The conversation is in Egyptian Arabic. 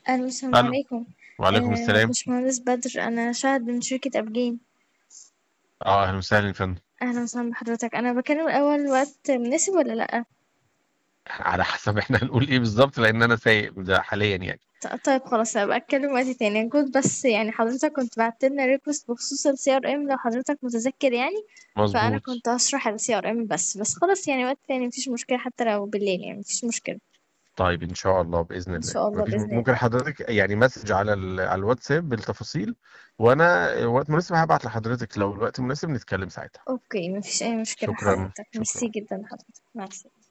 ألو السلام الو عليكم وعليكم آه، السلام باشمهندس بدر أنا شاهد من شركة أبجين اه اهلا وسهلا يا فندم أهلا وسهلا بحضرتك أنا بكلم الأول وقت مناسب ولا لأ؟ على حسب احنا هنقول ايه بالظبط لان انا سايق ده حاليا يعني ط- طيب خلاص هبقى أتكلم وقت تاني أنا كنت بس يعني حضرتك كنت بعتلنا ريكوست بخصوص ال CRM لو حضرتك متذكر يعني فأنا مظبوط كنت هشرح ال CRM بس بس خلاص يعني وقت تاني مفيش مشكلة حتى لو بالليل يعني مفيش مشكلة طيب ان شاء الله باذن إن الله شاء الله مفيش بإذن ممكن الله حضرتك يعني مسج على ال... على الواتساب بالتفاصيل وانا وقت مناسب هبعت لحضرتك لو الوقت مناسب نتكلم ساعتها أوكي مفيش أي مشكلة شكرا حضرتك ميرسي شكرا جدا لحضرتك مع السلامة